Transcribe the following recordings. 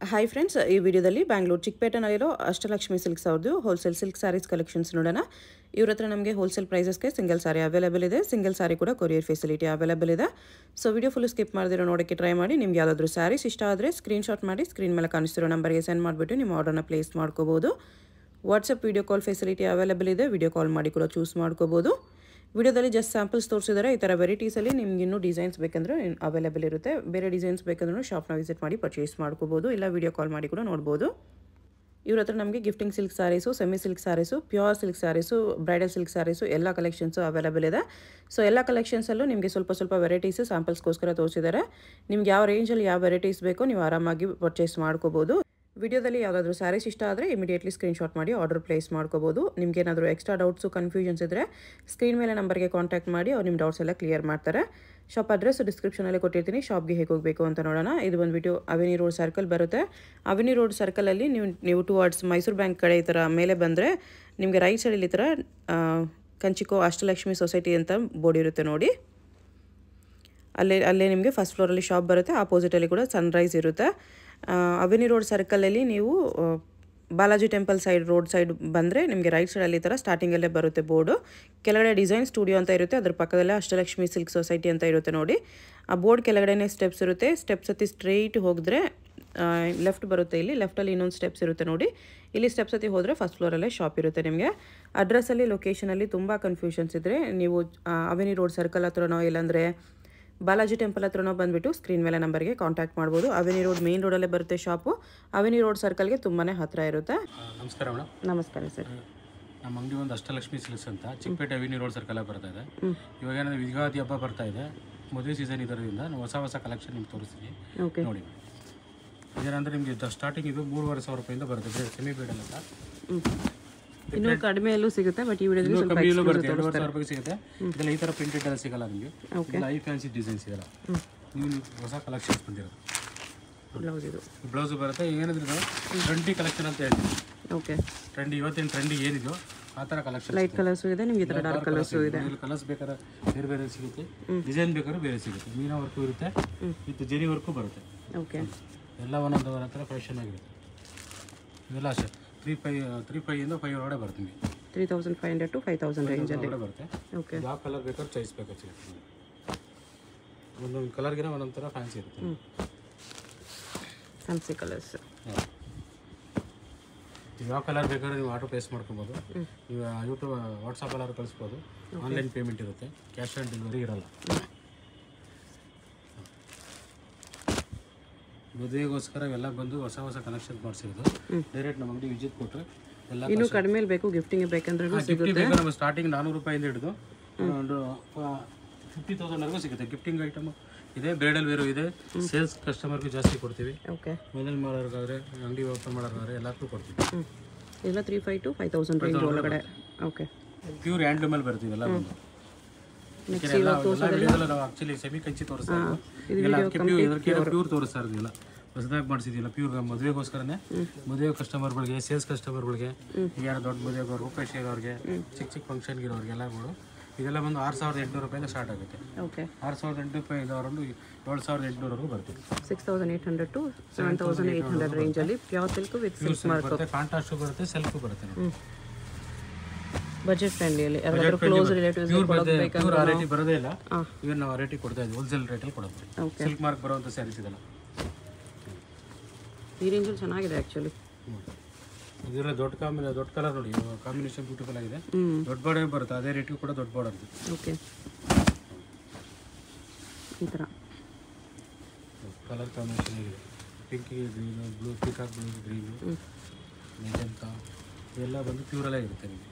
Hi friends ಈ ವಿಡಿಯೋದಲ್ಲಿ ಬ್ಯಾಂಗ್ಳೂರು ಚಿಕ್ಕಪೇಟೆನಲ್ಲಿರೋ ಅಷ್ಟಲಕ್ಷ್ಮಿ ಸಿಲ್ಕ್ಸ್ ಅವ್ರದ್ದು ಹೋಲ್ಸೇಲ್ ಸಿಲ್ಕ್ ಸ್ಯಾರೀಸ್ ಕಲೆಕ್ಷನ್ಸ್ ನೋಡೋಣ ಇವ್ರ ಹತ್ರ ನಮಗೆ ಹೋಲ್ಸೇಲ್ ಪ್ರೈಸಸ್ಗೆ ಸಿಂಗಲ್ ಸಾರಿ ಅವೈಲೇಬಲ್ ಇದೆ ಸಿಂಗಲ್ ಸಾರಿ ಕೂಡ ಕೊರಿಯರ್ ಫೆಸಿಲಿಟಿ ಅವೈಲೇಬಲ್ ಇದೆ ಸೊ ವಿಡಿಯೋ ಫುಲ್ ಸ್ಕಿಪ್ ಮಾಡಿದಿರೋ ನೋಡೋಕ್ಕೆ ಟ್ರೈ ಮಾಡಿ ನಿಮ್ಗೆ ಯಾವುದಾದ್ರೂ ಸ್ಯಾರೀಸ್ ಇಷ್ಟ ಆದರೆ ಸ್ಕ್ರೀನ್ಶಾಟ್ ಮಾಡಿ ಸ್ಕ್ರೀನ್ ಮೇಲೆ ಕಾಣಿಸ್ತಿರೋ ನಂಬರ್ಗೆ ಸೆಂಡ್ ಮಾಡಿಬಿಟ್ಟು ನಿಮ್ಮ ಆರ್ಡರ್ನ ಪ್ಲೇಸ್ ಮಾಡ್ಕೋಬೋದು WhatsApp video call facility available ಇದೆ ವಿಡಿಯೋ ಕಾಲ್ ಮಾಡಿ ಕೂಡ ಚೂಸ್ ಮಾಡ್ಕೋಬೋದು ವಿಡಿಯೋದಲ್ಲಿ ಜಸ್ಟ್ ಸ್ಯಾಂಪಲ್ಸ್ ತೋರಿಸಿದ್ದಾರೆ ಈ ಥರ ವೆರೈಟೀಸಲ್ಲಿ ನಿಮ್ಗೆ ಇನ್ನೂ ಡಿಸೈನ್ಸ್ ಬೇಕಂದ್ರೆ ಅವೈಲೇಬಲ್ ಇರುತ್ತೆ ಬೇರೆ ಡಿಸೈನ್ಸ್ ಬೇಕಂದ್ರೂ ಶಾಪ್ನ ವಿಸಿಟ್ ಮಾಡಿ ಪರ್ಚೇಸ್ ಮಾಡ್ಕೋಬೋದು ಇಲ್ಲ ವಿಡಿಯೋ ಕಾಲ್ ಮಾಡಿ ಕೂಡ ನೋಡ್ಬೋದು ಇವ್ರ ಹತ್ರ ನಮಗೆ gifting silk saris semi silk saris pure silk saris bridal silk saris ಎಲ್ಲ ಕಲೆಕ್ಷನ್ಸು ಅವೈಲೇಬಲ್ ಇದೆ ಸೊ ಎಲ್ಲ ಕಲೆಕ್ಷನ್ಸಲ್ಲೂ ನಿಮಗೆ ಸ್ವಲ್ಪ ಸ್ವಲ್ಪ ವೆರೈಟೀಸ್ ಸ್ಯಾಂಪಲ್ಸ್ಗೋಸ್ಕರ ತೋರಿಸಿದ್ದಾರೆ ನಿಮ್ಗೆ ಯಾವ ರೇಂಜಲ್ಲಿ ಯಾವ ವೆರೈಟೀಸ್ ಬೇಕೋ ನೀವು ಆರಾಮಾಗಿ ಪರ್ಚೇಸ್ ಮಾಡ್ಕೋಬೋದು ವಿಡಿಯೋದಲ್ಲಿ ಯಾವುದಾದ್ರೂ ಸ್ಯಾರೀಸ್ ಇಷ್ಟ ಆದರೆ ಇಮಿಡಿಯೇಟ್ಲಿ ಸ್ಕ್ರೀನ್ಶಾಟ್ ಮಾಡಿ ಆರ್ಡರ್ ಪ್ಲೇಸ್ ಮಾಡ್ಕೋಬೋದು ನಿಮ್ಗೆ ಏನಾದರೂ ಎಕ್ಸ್ಟ್ರಾ ಡೌಟ್ಸು ಕನ್ಫ್ಯೂಷನ್ಸ್ ಇದ್ದರೆ ಸ್ಕ್ರೀನ್ ಮೇಲೆ ನಂಬರ್ಗೆ ಕಾಂಟ್ಯಾಕ್ಟ್ ಮಾಡಿ ಅವ್ರು ನಿಮ್ಮ ಡೌಟ್ಸ್ ಎಲ್ಲ ಕ್ಲಿಯರ್ ಮಾಡ್ತಾರೆ ಶಾಪ್ ಅಡ್ರೆಸ್ ಡಿಸ್ಕ್ರಿಪ್ಷನಲ್ಲಿ ಕೊಟ್ಟಿರ್ತೀನಿ ಶಾಪ್ಗೆ ಹೇಗೆ ಹೋಗಬೇಕು ಅಂತ ನೋಡೋಣ ಇದು ಬಂದುಬಿಟ್ಟು ಅವೆನಿ ರೋಡ್ ಸರ್ಕಲ್ ಬರುತ್ತೆ ಅವೆನಿ ರೋಡ್ ಸರ್ಕಲಲ್ಲಿ ನೀವು ನೀವು ಟುವರ್ಡ್ಸ್ ಮೈಸೂರು ಬ್ಯಾಂಕ್ ಕಡೆ ಈ ಥರ ಮೇಲೆ ಬಂದರೆ ನಿಮಗೆ ರೈಟ್ ಸೈಡಲ್ಲಿ ಈ ಥರ ಆ, ಕಂಚಿಕೋ ಅಷ್ಟಲಕ್ಷ್ಮಿ ಸೊಸೈಟಿ ಅಂತ ಬೋರ್ಡ್ ಇರುತ್ತೆ ನೋಡಿ ಅಲ್ಲೇ ಅಲ್ಲೇ ನಿಮಗೆ ಫಸ್ಟ್ ಫ್ಲೋರಲ್ಲಿ ಶಾಪ್ ಬರುತ್ತೆ ಆಪೋಸಿಟಲ್ಲಿ ಕೂಡ ಸನ್ರೈಸ್ ಇರುತ್ತೆ ಅವೆನಿ ರೋಡ್ ಸರ್ಕಲಲ್ಲಿ ನೀವು ಆ, Balaji temple side road side ಬಂದರೆ ನಿಮಗೆ ರೈಟ್ ಸೈಡಲ್ಲಿ ಈ ಥರ ಸ್ಟಾರ್ಟಿಂಗಲ್ಲೇ ಬರುತ್ತೆ ಬೋರ್ಡು ಕೆಳಗಡೆ ಡಿಸೈನ್ ಸ್ಟುಡಿಯೋ ಅಂತ ಇರುತ್ತೆ ಅದ್ರ ಪಕ್ಕದಲ್ಲೇ ಅಷ್ಟಲಕ್ಷ್ಮಿ ಸಿಲ್ಕ್ ಸೊಸೈಟಿ ಅಂತ ಇರುತ್ತೆ ನೋಡಿ ಆ ಬೋರ್ಡ್ ಕೆಳಗಡೆನೇ ಸ್ಟೆಪ್ಸ್ ಇರುತ್ತೆ ಸ್ಟೆಪ್ಸ್ ಹತ್ತಿ ಸ್ಟ್ರೈಟ್ ಹೋಗಿದ್ರೆ ಲೆಫ್ಟ್ ಬರುತ್ತೆ ಇಲ್ಲಿ ಲೆಫ್ಟಲ್ಲಿ ಇನ್ನೊಂದು ಸ್ಟೆಪ್ಸ್ ಇರುತ್ತೆ ನೋಡಿ ಇಲ್ಲಿ ಸ್ಟೆಪ್ಸ್ ಹತ್ತಿ ಹೋದರೆ ಫಸ್ಟ್ ಫ್ಲೋರಲ್ಲೇ ಶಾಪ್ ಇರುತ್ತೆ ನಿಮಗೆ ಅಡ್ರೆಸ್ಸಲ್ಲಿ ಲೊಕೇಶನಲ್ಲಿ ತುಂಬ ಕನ್ಫ್ಯೂಷನ್ಸ್ ಇದ್ದರೆ ನೀವು ಅವೆನಿ ರೋಡ್ ಸರ್ಕಲ್ ಹತ್ರನೋ ಇಲ್ಲಾಂದರೆ ಬಾಲಾಜಿ ಟೆಂಪಲ್ ಹತ್ರನೋ ಬಂದುಬಿಟ್ಟು ಸ್ಕ್ರೀನ್ ಮೇಲೆ ನಂಬರ್ಗೆ ಕಾಂಟ್ಯಾಕ್ಟ್ ಮಾಡ್ಬೋದು ಅವೆನಿ ರೋಡ್ ಮೇನ್ ರೋಡಲ್ಲೇ ಬರುತ್ತೆ ಶಾಪು ಅವೆನಿ ರೋಡ್ ಸರ್ಕಲ್ಗೆ ತುಂಬಾ ಹತ್ತಿರ ಇರುತ್ತೆ ಆ, ನಮಸ್ಕಾರ ಮೇಡಮ್ ನಮಸ್ಕಾರ ಸರ್ ನಮ್ಮ ಅಂಗಡಿ ಒಂದು ಅಷ್ಟಲಕ್ಷ್ಮಿ ಸಿಲ್ಕ್ಸ್ ಅಂತ ಚಿಕ್ಕಪೇಟೆ ಅವಿನಿ ರೋಡ್ ಸರ್ಕಲ್ ಬರ್ತಾ ಇದೆ ಇವಾಗ ಏನಾದ್ರೆ ಯುಗಾದಿ ಹಬ್ಬ ಬರ್ತಾ ಇದೆ ಮದುವೆ ಸೀಸನ್ ಇದರಿಂದ ನಾವು ಹೊಸ ಹೊಸ ಕಲೆಕ್ಷನ್ ನಿಮ್ಗೆ ತೋರಿಸ್ತೀನಿ ಓಕೆ ನೋಡಿ ಇದೇನಂದ್ರೆ ನಿಮಗೆ ಸ್ಟಾರ್ಟಿಂಗ್ ಇದು ಮೂರುವರೆ ಸಾವಿರ ರೂಪಾಯಿಂದ ಬರುತ್ತೆ ಸೆಮಿ ಬೇಡಲ್ ಅಂತ ಇನ್ನೂ ಕಡಿಮೆಯಲ್ಲೂ ಸಿಗುತ್ತೆ ಬಟ್ ಈ ವಿಡಿಯೋದಲ್ಲಿ ಇನ್ನೂ ಸ್ವಲ್ಪ ಕಮ್ಮಿಯಲ್ಲೂ ಬರುತ್ತೆ ಎರಡುವರೆ ಸಾವಿರ ರೂಪಾಯಿಗೆ ಸಿಗುತ್ತೆ ಇದೆಲ್ಲ ಈ ಥರ ಪ್ರಿಂಟೆಡ್ ಎಲ್ಲ ಸಿಗಲ್ಲ ನಿಮಗೆ ಇದೆಲ್ಲ ಐ ಫ್ಯಾನ್ಸಿ ಡಿಸೈನ್ಸ್ ಇದೆಲ್ಲ ನೀವು ಹೊಸ ಕಲೆಕ್ಷನ್ಸ್ ಬಂದಿರೋದು ಬ್ಲೌಸ್ ಇದು ಬ್ಲೌಸ್ ಬರುತ್ತೆ ಏನಂದ್ರೆ ಟ್ರೆಂಡಿ ಕಲೆಕ್ಷನ್ ಅಂತ ಹೇಳ್ತೀವಿ ಓಕೆ ಟ್ರೆಂಡಿ ಇವತ್ತಿನ ಟ್ರೆಂಡಿ ಏನಿದೆಯೋ ಆ ಥರ ಕಲೆಕ್ಷನ್ ಲೈಟ್ ಕಲರ್ಸು ಇದೆ ನಿಮಗೆ ಈ ಥರ ಡಾರ್ಕ್ ಕಲರ್ಸು ಇದೆ ಕಲರ್ಸ್ ಬೇಕಾದ್ರೆ ಬೇರೆ ಬೇರೆ ಸಿಗುತ್ತೆ ಡಿಸೈನ್ ಬೇಕಾದ್ರೆ ಬೇರೆ ಸಿಗುತ್ತೆ ಮೀನಾ ವರ್ಕು ಇರುತ್ತೆ ವಿತ್ ಜರಿ ವರ್ಕು ಬರುತ್ತೆ ಓಕೆ ಎಲ್ಲ ಒಂದೊಂದು ಒಂದೊಂದು ಥರ ಫ್ಯಾಷನ್ ಆಗಿರುತ್ತೆ ಇದೆಲ್ಲ ಅಷ್ಟೇ ತ್ರೀ ಫೈ ತ್ರೀ ಫೈಯಿಂದ ಫೈವ್ ಒಳಗಡೆ ಬರುತ್ತೆ ನಿಮಗೆ three thousand five hundred to five thousand ರೇಂಜಲ್ಲಿ ಒಳಗಡೆ ಬರುತ್ತೆ ಓಕೆ ಯಾವ ಕಲರ್ ಬೇಕಾದ್ರೂ ಚಾಯ್ಸ್ ಬೇಕಾದ್ರೆ ಸಿಗುತ್ತೆ ನಿಮಗೆ. ಒಂದೊಂದು ಕಲರ್ಗಿನ ಒಂದೊಂದು ಥರ ಫ್ಯಾನ್ಸಿ ಇರುತ್ತೆ ಫ್ಯಾನ್ಸಿ ಕಲರ್ಸ್ ಹೌದು. ನೀವು ಯಾವ ಕಲರ್ ಬೇಕಾದ್ರೆ ನೀವು ಆರ್ಡರ್ ಪ್ಲೇಸ್ ಮಾಡ್ಕೊಬೋದು ನೀವು ಯೂಟ್ಯೂಬ್ ವಾಟ್ಸಪ್ ಎಲ್ಲಾರು ಕಳಿಸ್ಬೋದು ಆನ್ಲೈನ್ ಪೇಮೆಂಟ್ ಇರುತ್ತೆ ಕ್ಯಾಶ್ ಆನ್ ಡೆಲಿವರಿ ಇರಲ್ಲ ಮದುವೆಗೋಸ್ಕರ ಇವೆಲ್ಲ ಬಂದು ಹೊಸ ಹೊಸ ಕನೆಕ್ಷನ್ ಮಾಡಿಸಿರೋದು ಡೈರೆಕ್ಟ್ ನಮ್ಮ ಅಂಗಡಿ ವಿಸಿಟ್ ಕೊಟ್ಟರೆ ಎಲ್ಲ ಇನ್ನೂ ಕಡಿಮೆ ಬೇಕು ಗಿಫ್ಟಿಂಗ್ ಬೇಕಂದ್ರೆ ಗಿಫ್ಟಿ ಬೇಕಾದ್ರೆ ನಮ್ಮ ಸ್ಟಾರ್ಟಿಂಗ್ ನಾನ್ನೂರು ರೂಪಾಯಿಂದ ಹಿಡಿದು ಒಂದು ಫಿಫ್ಟಿ ತೌಸಂಡ್ವರೆಗೂ ಸಿಗುತ್ತೆ ಗಿಫ್ಟಿಂಗ್ ಐಟಮ್ ಇದೆ ಬ್ರೈಡಲ್ ವೇರು ಇದೆ ಸೇಲ್ಸ್ ಕಸ್ಟಮರ್ಗೂ ಜಾಸ್ತಿ ಕೊಡ್ತೀವಿ ಓಕೆ ಮೊದಲು ಮಾಡೋರ್ಗಾದ್ರೆ ಅಂಗಡಿ ಓಪನ್ ಮಾಡೋರ್ಗಾದ್ರೆ ಎಲ್ಲಕ್ಕೂ ಕೊಡ್ತೀವಿ ಹ್ಞೂ ಎಲ್ಲ three five to five thousand range ಒಳಗಡೆ ಓಕೆ ಪ್ಯೂರ್ ಹ್ಯಾಂಡ್ಲೂಮಲ್ಲಿ ಬರ್ತೀವಿ ಎಲ್ಲ ಬಂದು ನೆಕ್ಸ್ಟ್ ಎಲ್ಲ ಎಲ್ಲ ವಿಡಿಯೋದಲ್ಲ ನಾವು ಆಕ್ಚುಲಿ ಸೆಮಿ ಕಂಚಿ ತೋರಿಸ್ತಾ ಇದ್ದೀವಿ. ಎಲ್ಲ ಅದಕ್ಕೆ ಪ್ಯೂರ್ ಇದಕ್ಕೆ ಪ್ಯೂರ್ ತೋರಿಸ್ತಾ ಇರೋದಿಲ್ಲ ಹೊಸದಾಗಿ ಮಾಡಿಸಿದ್ದಿಲ್ಲ ಪ್ಯೂರ್ ಮದುವೆಗೋಸ್ಕರನೇ ಮದುವೆ ಕಸ್ಟಮರ್ಗಳಿಗೆ ಸೇಲ್ಸ್ ಕಸ್ಟಮರ್ಗಳಿಗೆ ಈಗ ಯಾರು ದೊಡ್ಡ ಮದುವೆಗೆ ರೂಪೇಶ್ ಇರೋರಿಗೆ ಚಿಕ್ಕ ಚಿಕ್ಕ ಫಂಕ್ಷನ್ಗೆ ಇರೋರಿಗೆಲ್ಲ ಕೂಡ ಇದೆಲ್ಲ ಬಂದು ಆರು ಸಾವಿರದ ಎಂಟುನೂರು ರೂಪಾಯಿಂದ ಸ್ಟಾರ್ಟ್ ಆಗುತ್ತೆ ಓಕೆ ಆರು ಸಾವಿರದ ಎಂಟು ರೂಪಾಯಿ ಇದ್ದವರೊಂದು ಏಳು ಸಾವಿರದ ಎಂಟುನೂರವರೆಗೂ ಬರ್ತೀವಿ six thousand eight hundred to seven thousand eight hundred ರೇಂಜಲ್ಲಿ pure silk with pure silk ಬರುತ್ತೆ ಕಾಂಟ್ರಾಸ್ಟು ಬರುತ್ತೆ ಸೆಲ್ಫು ಬರುತ್ತೆ ನೋಡಿ. ಬಜೆಟ್ ಫ್ರೆಂಡ್ಲಿಯಲ್ಲಿ ಯಾರಾದರೂ ಕ್ಲೋಸ್ ರಿಲೇಟಿವ್ಸ್ ಪ್ಯೂರ್ ಬರುತ್ತೆ ಪ್ಯೂರ್ ಆ ರೇಟಿಗೆ ಬರೋದೇ ಇಲ್ಲ ಇವನ್ ನಾವು ಆ ರೇಟಿಗೆ ಕೊಡ್ತಾ ಇದ್ದೀವಿ ಹೋಲ್ಸೇಲ್ ರೇಟಲ್ಲಿ ಕೊಡೋದು ಓಕೆ ಸಿಲ್ಕ್ ಮಾರ್ಕ್ ಬರುವಂಥ ಸ್ಯಾರೀಸ್ ಇದೆಲ್ಲ ಈ ರೇಂಜಲ್ಲಿ ಚೆನ್ನಾಗಿದೆ ಆ್ಯಕ್ಚುಲಿ ಇದೆಲ್ಲ ದೊಡ್ಡ ಕಾಂಬಿನ ದೊಡ್ಡ ಕಲರ್ ನೋಡಿ ಕಾಂಬಿನೇಷನ್ ಬ್ಯೂಟಿಫುಲ್ ಆಗಿದೆ ಹ್ಞೂ ದೊಡ್ಡ ಬಾರ್ಡರ್ ಬರುತ್ತೆ ಅದೇ ರೇಟಿಗೆ ಕೂಡ ದೊಡ್ಡ ಬಾರ್ಡರ್ ಇದೆ ಓಕೆ ಈ ಥರ ಕಲರ್ ಕಾಂಬಿನೇಷನ್ ಆಗಿದೆ ಪಿಂಕಿಗೆ green blue peacock blue green magenta ಇವೆಲ್ಲ ಬಂದು ಪ್ಯೂರಲ್ಲೇ ಇರುತ್ತೆ ನಿಮಗೆ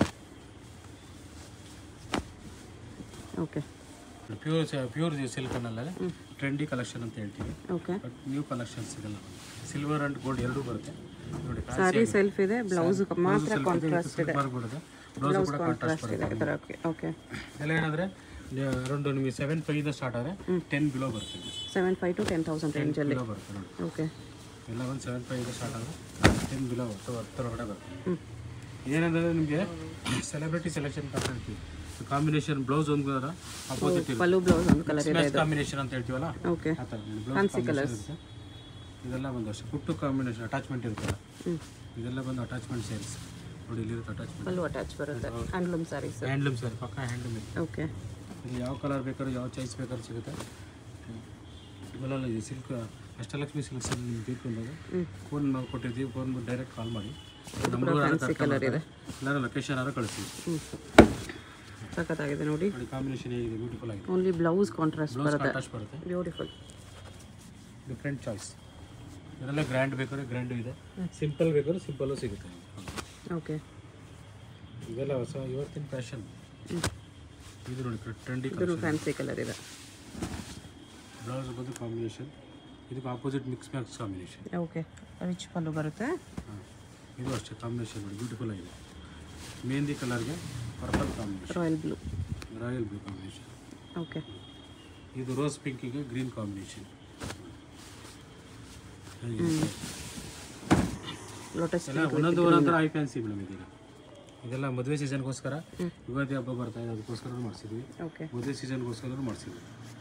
ಓಕೆ ಪ್ಯೂರ್ ಪ್ಯೂರ್ ಸಿಲ್ಕನ್ನಲ್ಲೇ ಟ್ರೆಂಡಿ ಕಲೆಕ್ಷನ್ ಅಂತ ಹೇಳ್ತೀವಿ ಓಕೆ ಬಟ್ ನ್ಯೂ ಕಲೆಕ್ಷನ್ ಸಿಗಲ್ಲ ಸಿಲ್ವರ್ ಆ್ಯಂಡ್ ಗೋಲ್ಡ್ ಎರಡೂ ಬರುತ್ತೆ ನೋಡಿ ಸಾರಿ ಸೆಲ್ಫ್ ಇದೆ ಬ್ಲೌಸ್ ಮಾತ್ರ ಕಾಂಟ್ರಾಸ್ಟ್ ಇದೆ ಮಾರ್ಕ್ ಬರುತ್ತೆ ಬ್ಲೌಸ್ ಕೂಡ ಕಾಂಟ್ರಾಸ್ಟ್ ಇದೆ ಈ ಥರ ಓಕೆ ಓಕೆ ಎಲ್ಲ ಏನಂದ್ರೆ ಅರೌಂಡ್ ನಿಮಗೆ ಸೆವೆನ್ ಫೈವ್ ಸ್ಟಾರ್ಟ್ ಆದರೆ ಟೆನ್ ಬಿಲೋ ಬರುತ್ತೆ seven five to ten thousand ರೇಂಜಲ್ಲಿ ಬಿಲೋ ಬರುತ್ತೆ ನೋಡಿ ಓಕೆ ಎಲ್ಲ ಒಂದು ಸೆವೆನ್ ಫೈವ್ ಸ್ಟಾರ್ಟ್ ಆದರೆ ಟೆನ್ ಬಿಲೋ ಬರುತ್ತೆ ಹತ್ತರೊಳಗಡೆ ಬರುತ್ತೆ ಹ್ಞೂ ಏನಂದ್ರೆ ನಿಮಗೆ ಸೆಲೆಬ್ರಿಟಿ ಸೆಲೆಕ್ಷನ್ ಅಂತ ಹೇಳ್ತೀವಿ ಕಾಂಬಿನೇಷನ್ ಬ್ಲೌಸ್ ಒಂದು ಅಪೋಸಿಟ್ ಪಲ್ಲು ಬ್ಲೌಸ್ ಒಂದು ಕಲರ್ ಇದೆ ಕಾಂಬಿನೇಷನ್ ಅಂತ ಹೇಳ್ತೀವಲ್ಲ ಓಕೆ ಆ ಥರ ಫ್ಯಾನ್ಸಿ ಕಲರ್ಸ್ ಇದೆಲ್ಲ ಒಂದು ಅಷ್ಟೇ ಪುಟ್ಟು ಕಾಂಬಿನೇಷನ್ ಅಟ್ಯಾಚ್ಮೆಂಟ್ ಇರುತ್ತಲ್ಲ ಹ್ಞೂ ಇದೆಲ್ಲ ಬಂದು ಅಟ್ಯಾಚ್ಮೆಂಟ್ ಸೇರಿಸ್ ನೋಡಿ ಇಲ್ಲಿರುತ್ತೆ ಅಟ್ಯಾಚ್ಮೆಂಟ್ ಪಲ್ಲು ಅಟ್ಯಾಚ್ ಬರುತ್ತೆ ಹ್ಯಾಂಡ್ಲೂಮ್ ಸ್ಯಾರೀಸ್ ಹ್ಯಾಂಡ್ಲೂಮ್ ಸರ್ ಪಕ್ಕ ಹ್ಯಾಂಡ್ಲೂಮ್ ಇದೆ ಓಕೆ ಇಲ್ಲಿ ಯಾವ ಕಲರ್ ಬೇಕಾದ್ರೂ ಯಾವ ಚಾಯ್ಸ್ ಬೇಕಾದ್ರೂ ಸಿಗುತ್ತೆ ಇವೆಲ್ಲ ಇದು ಸಿಲ್ಕ್ ಅಷ್ಟಲಕ್ಷ್ಮಿ ಸಿಲ್ಕ್ಸ್ ಅಲ್ಲಿ ನಿಮ್ಗೆ ಬೇಕು ಅಂದಾಗ ಫೋನ್ ನಾವು ಕೊಟ್ಟಿರ್ತೀವಿ ಫೋನ್ ಡೈರೆಕ್ಟ್ ಕಾಲ್ ಮಾಡಿ ನಮ್ಮ ಕಲರ್ ಇದೆ ಎಲ್ಲರೂ ಲೊಕೇಶನ್ ಆದ್ರೂ ಕಳಿಸ್ತೀವಿ ಹ್ಞೂ ಸಖತ್ತಾಗಿದೆ ನೋಡಿ ನೋಡಿ ಕಾಂಬಿನೇಷನ್ ಹೇಗಿದೆ ಬ್ಯೂಟಿಫುಲ್ ಆಗಿದೆ ಓನ್ಲಿ ಬ್ಲೌಸ್ ಕಾಂಟ್ರಾಸ್ಟ್ ಬ್ಲೌಸ್ ಬರುತ್ತೆ ಅಟ್ಯಾಚ್ ಬರುತ್ತೆ ಬ್ಯೂಟಿಫುಲ್ ಡಿಫ್ರೆಂಟ್ ಚಾಯ್ಸ್ ಇದೆಲ್ಲ ಗ್ರ್ಯಾಂಡ್ ಬೇಕಾದ್ರೆ ಗ್ರ್ಯಾಂಡು ಇದೆ ಸಿಂಪಲ್ ಬೇಕಾದ್ರೆ ಸಿಂಪಲ್ಲು ಸಿಗುತ್ತೆ ಓಕೆ ಇದೆಲ್ಲ ಹೊಸ ಇವತ್ತಿನ ಫ್ಯಾಷನ್ ಇದು ನೋಡಿ ಟ್ರೆಂಡಿ ಇದು ಫ್ಯಾನ್ಸಿ ಕಲರ್ ಇದೆ ಬ್ಲೌಸ್ ಬಂದು ಕಾಂಬಿನೇಷನ್ ಇದಕ್ಕೆ opposite mix max combination okay rich pallu ಬರುತ್ತೆ ಇದು ಅಷ್ಟೇ ಕಾಂಬಿನೇಷನ್ ನೋಡಿ ಬ್ಯೂಟಿಫುಲ್ ಆಗಿದೆ ಮೆಹಂದಿ ಕಲರ್ಗೆ purple combination royal blue royal blue combination okay ಇದು ರೋಸ್ ಪಿಂಕಿಗೆ ಗ್ರೀನ್ ಕಾಂಬಿನೇಷನ್ ಲೋಟಸ್ ಎಲ್ಲ ಒಂದೊಂದು ಒಂದೊಂಥರ ಐ ಫ್ಯಾನ್ಸಿ ಮೇಡಮ್ ಇದೀಗ ಇದೆಲ್ಲ ಮದುವೆ ಸೀಸನ್ಗೋಸ್ಕರ ಯುಗಾದಿ ಹಬ್ಬ ಬರ್ತಾ ಇದೆ ಅದಕ್ಕೋಸ್ಕರ ಮಾಡಿಸಿದ್ವಿ ಓಕೆ ಮದುವೆ ಸೀಸನ್ಗೋಸ್ಕರ ಮಾಡಿಸಿದ್ವಿ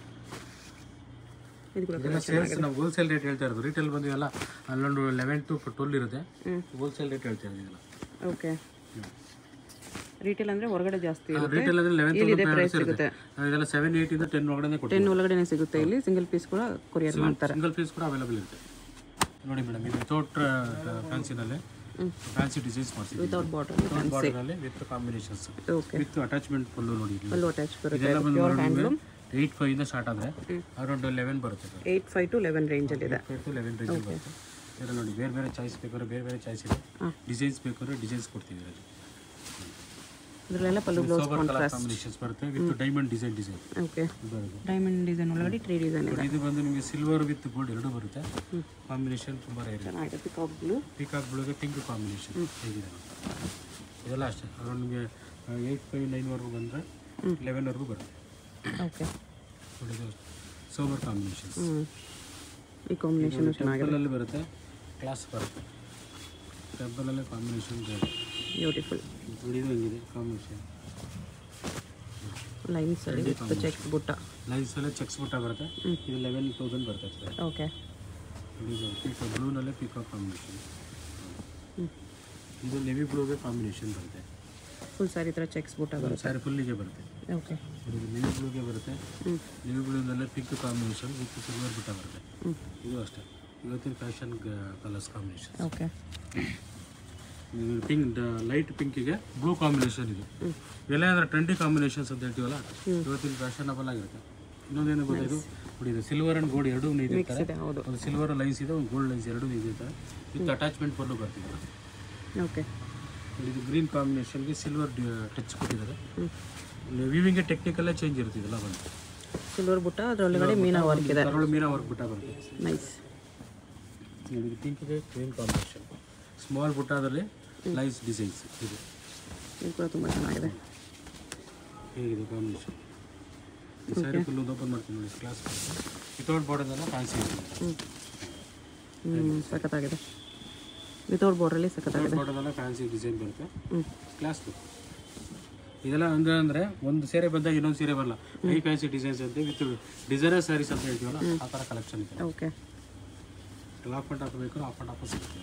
ಇದು ಕೂಡ ಇದೆಲ್ಲ ಸೇಲ್ಸ್ ನಾವು ಹೋಲ್ಸೇಲ್ ರೇಟ್ ಹೇಳ್ತಾ ಇರೋದು ರಿಟೇಲ್ ಬಂದು ಎಲ್ಲ ಅಲ್ಲೊಂದು ಲೆವೆನ್ ಟು ಟ್ವೆಲ್ ಇರುತ್ತೆ ಹೋಲ್ಸೇಲ್ ರೇಟ್ ಹೇಳ್ತಾ ಇರೋದು ಇದೆಲ್ಲ ಓಕೆ ರಿಟೇಲ್ ಅಂದರೆ ಹೊರಗಡೆ ಜಾಸ್ತಿ ಇರುತ್ತೆ ರಿಟೇಲ್ ಅಂದ್ರೆ ಲೆವೆನ್ ಇಲ್ಲಿದೆ ಪ್ರೈಸ್ ಸಿಗುತ್ತೆ ನಾವು ಇದೆಲ್ಲ ಸೆವೆನ್ ಏಯ್ಟ್ ಇಂದ ಟೆನ್ ಒಳಗಡೆ ಕೊಡ್ತೀವಿ ಟೆನ್ ಒಳಗಡೆ ಸಿಗುತ್ತೆ ಇಲ್ಲಿ ಸಿಂಗಲ್ ಪೀಸ್ ಕೂಡ ಕೊರಿಯರ್ ಮಾಡ್ತಾರೆ ಸಿಂಗಲ್ ಪೀಸ್ ಕೂಡ ಅವೈಲೇಬಲ್ ಇರುತ್ತೆ ನೋಡಿ ಮೇಡಮ್ ಇದು ವಿತೌಟ್ ಫ್ಯಾನ್ಸಿನಲ್ಲಿ ಫ್ಯಾನ್ಸಿ ಡಿಸೈನ್ಸ್ ಮಾಡ್ಸಿದ್ವಿ ವಿತೌಟ್ ಬಾಟಲ್ ವಿತೌಟ್ ಬಾರ್ಡರ್ನಲ್ಲಿ with combinations okay with attachment full ನೋಡಿ ಇಲ್ಲಿ. ಪಲ್ಲು ಅಟ್ಯಾಚ್ ಬರುತ್ತೆ ಇದೆಲ್ಲ ಬಂದು ಏಯ್ಟ್ ಫೈವ್ ಇಂದ ಸ್ಟಾರ್ಟ್ ಆದರೆ ಅರೌಂಡ್ ಲೆವೆನ್ ಬರುತ್ತೆ sir eight five to eleven ರೇಂಜಲ್ಲಿ ಇದೆ ಫೈವ್ ಟು ಲೆವೆನ್ ರೇಂಜ್ ಬರುತ್ತೆ ಇದರಲ್ಲಿ ನೋಡಿ ಬೇರೆ ಬೇರೆ ಚಾಯ್ಸ್ ಬೇಕಾದ್ರೆ ಬೇರೆ ಬೇರೆ ಚಾಯ್ಸ್ ಇದೆ ಡಿಸೈನ್ಸ್ ಬೇಕಾದ್ರೆ ಡಿಸೈನ್ಸ್ ಕೊಡ್ತೀವಿ ಇದರಲ್ಲಿ ಇದರಲ್ಲೆಲ್ಲ pallu blouse sober colour combinations ಬರುತ್ತೆ with diamond design design okay ಬರುತ್ತೆ ಡೈಮಂಡ್ ಡಿಸೈನ್ ಒಳಗಡೆ ಟ್ರೀ ಡಿಸೈನ್ ಇದೆ ಇದು ಬಂದು ನಿಮಗೆ ಸಿಲ್ವರ್ ವಿತ್ ಗೋಲ್ಡ್ ಎರಡು ಬರುತ್ತೆ ಕಾಂಬಿನೇಷನ್ ತುಂಬ ರೇರ್ ಇದೆ ಚೆನ್ನಾಗಿದೆ ಪಿಕಾಕ್ ಬ್ಲೂ ಪೀಕಾಕ್ ಬ್ಲೂಗೆ ಪಿಂಕ್ ಕಾಂಬಿನೇಷನ್ ಹೇಗಿದೆ ಇದೆಲ್ಲ ಅಷ್ಟೇ ಅರೌಂಡ್ ನಿಮಗೆ ಏಯ್ಟ್ ಫೈವ್ ನೈನ್ವರೆಗೂ ಬಂದರೆ ಲೆವೆನ್ವರೆಗೂ ಬರುತ್ತೆ ಓಕೆ ನೋಡಿ ಇದು ಸೋಬರ್ ಕಾಂಬಿನೇಷನ್ಸ್ ಹ್ಞೂ ಈ ಕಾಂಬಿನೇಷನ್ ಚೆನ್ನಾಗಿದೆ ಟೆಂಪಲಲ್ಲಿ ಬರುತ್ತೆ ಕ್ಲಾಸ್ ಬರುತ್ತೆ ಟೆಂಪಲಲ್ಲೇ ಕಾಂಬಿನೇಷನ್ ಬೇರೆ ಬ್ಯೂಟಿಫುಲ್ ನೋಡಿ ಇದು ಹೆಂಗಿದೆ ಕಾಂಬಿನೇಷನ್ ಲೈನ್ಸಲ್ಲಿ ವಿತ್ ಚೆಕ್ಸ್ ಬುಟ್ಟ ಲೈನ್ಸಲ್ಲೇ ಚೆಕ್ಸ್ ಬುಟ್ಟ ಬರುತ್ತೆ ಇದು ಲೆವೆನ್ ತೌಸಂಡ್ ಬರುತ್ತೆ ಸರ್ ಓಕೆ ಇದು ಪೀಕಾ ಬ್ಲೂನಲ್ಲೇ ಪೀಕಾಕ್ ಕಾಂಬಿನೇಷನ್ ಇದು ನೆವಿ ಬ್ಲೂಗೆ ಕಾಂಬಿನೇಷನ್ ಬರುತ್ತೆ ಫುಲ್ ಸ್ಯಾರಿ ಥರ ಚೆಕ್ಸ್ ಬುಟ್ಟ ಬರುತ್ತೆ ಸ್ಯಾರಿ ಫುಲ್ಲಿಗೆ ಬರುತ್ತೆ ಓಕೆ ಇದು ನೆವಿ ಬ್ಲೂಗೆ ಬರುತ್ತೆ ಹ್ಞೂ ನೆವಿ ಬ್ಲೂನಲ್ಲೇ pink combination with silver butta ಬರುತ್ತೆ ಹ್ಞೂ ಇದು ಅಷ್ಟೇ ಇವತ್ತಿನ ಫ್ಯಾಷನ್ ಕಲರ್ಸ್ ಕಾಂಬಿನೇಷನ್ ಓಕೆ ಇದು ಪಿಂಕ್ ಲೈಟ್ ಪಿಂಕಿಗೆ ಬ್ಲೂ ಕಾಂಬಿನೇಷನ್ ಇದು ಇವೆಲ್ಲ ಅಂದ್ರೆ ಟ್ರೆಂಡಿ ಕಾಂಬಿನೇಷನ್ಸ್ ಅಂತ ಹೇಳ್ತೀವಲ್ಲ ಇವತ್ತಿನ ಫ್ಯಾಷನಬಲ್ ಆಗಿರುತ್ತೆ ಇನ್ನೊಂದೇನು ಗೊತ್ತಾ ಇದು ನೋಡಿ ಇದು ಸಿಲ್ವರ್ ಅಂಡ್ ಗೋಲ್ಡ್ ಎರಡೂ ನೀಡಿರ್ತಾರೆ ಇದೆ ಹೌದು ಒಂದು ಸಿಲ್ವರ್ ಲೈನ್ಸ್ ಇದೆ ಒಂದು ಗೋಲ್ಡ್ ಲೈನ್ಸ್ ಎರಡೂ ನೀಡಿರ್ತಾರೆ ವಿತ್ ಅಟ್ಯಾಚ್ಮೆಂಟ್ ಪಲ್ಲು ಬರ್ತಿದೆ ಓಕೆ ಇದು ಗ್ರೀನ್ ಕಾಂಬಿನೇಷನ್ಗೆ ಸಿಲ್ವರ್ ಟಚ್ ಕೊಟ್ಟಿದ್ದಾರೆ ಹ್ಞೂ ವಿವಿಂಗ್ಗೆ ಟೆಕ್ನಿಕಲ್ಲೇ ಚೇಂಜ್ ಇರ್ತಿದೆಲ್ಲ ಬಂದು ಸಿಲ್ವರ್ ಬುಟ್ಟ ಅದರೊಳಗಡೆ ಮೀನಾ ವರ್ಕ್ ಇದೆ ಅದರೊಳಗೆ ಮೀನಾ ವರ್ಕ್ ಬಿಟ್ಟ ಬರುತ್ತೆ ನೈಸ್ ನೋಡಿ ಇದು ಪಿಂಕ್ಗೆ ಗ್ರೀನ್ ಕಾಂಬಿನೇಷನ್ ಸ್ಮಾಲ್ ಬುಟ್ಟಾದಲ್ಲಿ ಲೈನ್ಸ್ ಡಿಸೈನ್ಸ್ ಇದು ಇದು ಕೂಡ ತುಂಬ ಚೆನ್ನಾಗಿದೆ ಹೇಗಿದೆ ಕಾಂಬಿನೇಷನ್ ಈ ಸ್ಯಾರಿ ಫುಲ್ ಒಂದು ಓಪನ್ ಮಾಡ್ತೀನಿ ನೋಡಿ ಕ್ಲಾಸ್ ವಿತೌಟ್ ಬಾರ್ಡರ್ದೆಲ್ಲ ಫ್ಯಾನ್ಸಿ ಹ್ಞೂ ಹ್ಞೂ ಸಖತ್ತಾಗಿದೆ ವಿತೌಟ್ ಬಾರ್ಡ್ರಲ್ಲಿ ಸಖತ್ತಾಗಿದೆ ಬಾರ್ಡರ್ದೆಲ್ಲ ಫ್ಯಾನ್ಸಿ ಡಿಸೈನ್ ಬರುತ್ತೆ ಹ್ಞೂ ಕ್ಲಾಸ್ ಇದೆಲ್ಲ ಅಂದ್ರೆ ಅಂದರೆ ಒಂದು ಸೀರೆ ಬಂದಾಗ ಇನ್ನೊಂದು ಸೀರೆ ಬರಲ್ಲ ಹೈ ಫ್ಯಾನ್ಸಿ ಡಿಸೈನ್ಸ್ ಅಂತ ವಿತ್ ಡಿಸೈನರ್ ಸ್ಯಾರೀಸ್ ಅಂತ ಹೇಳ್ತೀವಲ್ಲ ಆ ಥರ ಕಲೆಕ್ಷನ್ ಇದೆ ಓಕೆ ಆಫ್ ಅಂಡ್ ಆಫ್ ಬೇಕು ಆಫ್ ಅಂಡ್ ಆಫ್ ಸಿಗುತ್ತೆ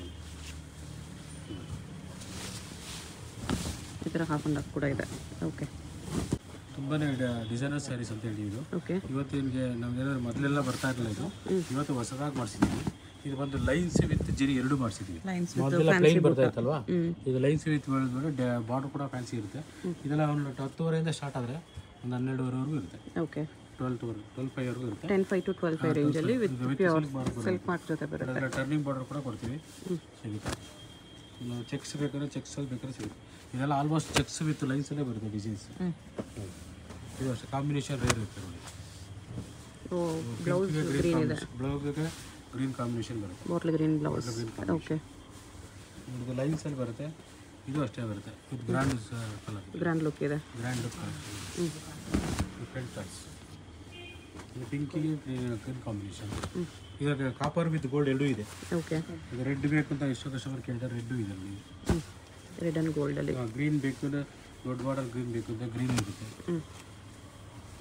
ಈ ಥರ ಹಾಫ್ ಆ್ಯಂಡ್ ಹಾಫ್ ಕೂಡ ಇದೆ ಓಕೆ ತುಂಬಾ ಡಿಸೈನರ್ ಸ್ಯಾರೀಸ್ ಅಂತ ಹೇಳಿ ಇದು ಓಕೆ ಇವತ್ತಿಗೆ ನಮ್ಗೇನಾದ್ರು ಮೊದಲೆಲ್ಲ ಬರ್ತಾ ಇರಲಿಲ್ಲ ಇದು ಇವತ್ತು ಹೊಸದಾಗಿ ಮಾಡಿಸಿದ್ದೀವಿ ಇದು ಬಂದು ಲೈನ್ಸ್ ವಿತ್ ಜರಿ ಎರಡು ಮಾಡಿಸಿದ್ದೀವಿ ಲೈನ್ಸ್ ಮೊದಲೆಲ್ಲ ಪ್ಲೈನ್ ಬರ್ತಾ ಇತ್ತಲ್ವಾ ಇದು ಲೈನ್ಸ್ ವಿತ್ ಬೆಳೆದ್ಮೇಲೆ ಬಾರ್ಡರ್ ಕೂಡ ಫ್ಯಾನ್ಸಿ ಇರುತ್ತೆ ಇದೆಲ್ಲ ಒಂದು ಹತ್ತುವರೆಯಿಂದ ಸ್ಟಾರ್ಟ್ ಆದರೆ ಒಂದು ಹನ್ನೆರಡುವರೆವರೆಗೂ ಇರುತ್ತೆ ಓಕೆ ಟ್ವೆಲ್ ಟು ಟ್ವೆಲ್ ಫೈವ್ವರೆಗೂ ಇರುತ್ತೆ ten five to twelve five ರೇಂಜಲ್ಲಿ ವಿತ್ ಪ್ಯೂರ್ ಸೆಲ್ಫ್ ಮಾರ್ಕ್ ಜೊತೆ ಬರುತ್ತೆ ಅದೆಲ್ಲ ಟರ್ನಿಂಗ್ ಬಾರ್ಡರ್ ಕೂಡ ಕೊಡ್ತೀವಿ ಸಿಗುತ್ತೆ ಇನ್ನು ಚೆಕ್ಸ್ ಬೇಕಾದ್ರೆ ಚೆಕ್ಸಲ್ಲಿ ಬೇಕಾದ್ರೆ ಸಿಗುತ್ತೆ ಇದೆಲ್ಲ ಆಲ್ಮೋಸ್ಟ್ ಚೆಕ್ಸ್ ವಿತ್ ಲೈನ್ಸಲ್ಲೇ ಬರುತ್ತೆ ಡಿಸೈನ್ಸ್ ಹ್ಞೂ ಇದು ಅಷ್ಟೇ ಕಾಂಬಿನೇಷನ್ ರೇರ್ ಇರುತ್ತೆ ನೋಡಿ ಓ ಬ್ಲೌಸ್ ಗ್ರೀನ್ ಇದೆ ಬ್ಲೌಸ್ಗೆ ಗ್ರೀನ್ ಕಾಂಬಿನೇಷನ್ ಬರುತ್ತೆ ಬಾಟ್ಲ್ ಗ್ರೀನ್ ಬ್ಲೌಸ್ ಓಕೆ ಇದು ಲೈನ್ಸಲ್ಲಿ ಬರುತ್ತೆ ಇದು ಅಷ್ಟೇ ಬರುತ್ತೆ ಇದು ಗ್ರ್ಯಾಂಡ್ ಕಲರ್ ಗ್ರ್ಯಾಂಡ್ ಲುಕ್ ಇದೆ ಗ್ರ್ಯಾಂಡ್ ಲುಕ್ ಡಿಫ್ರೆಂಟ್ ಕಲರ್ಸ್ ಇದು ಪಿಂಕಿಗೆ ಗ್ರೀನ್ ಕಾಂಬಿನೇಷನ್ ಇವಾಗ ಕಾಪರ್ ವಿತ್ ಗೋಲ್ಡ್ ಎರಡೂ ಇದೆ ಓಕೆ ಇದು ರೆಡ್ ಬೇಕು ಅಂತ ಎಷ್ಟೋ ಕಸ್ಟಮರ್ ಕೇಳ್ತಾರೆ ರೆಡ್ಡು ಇದೆ ಅಲ್ಲಿ ಹ್ಞೂ ರೆಡ್ ಆ್ಯಂಡ್ ಗೋಲ್ಡಲ್ಲಿ ಗ್ರೀನ್ ಬೇಕು ಅಂದ್ರೆ ದೊಡ್ಡ ಬಾರ್ಡರ್ ಗ್ರೀನ್ ಬೇಕು ಅಂತ ಗ್ರೀನ್ ಇರುತ್ತೆ ಹ್ಞೂ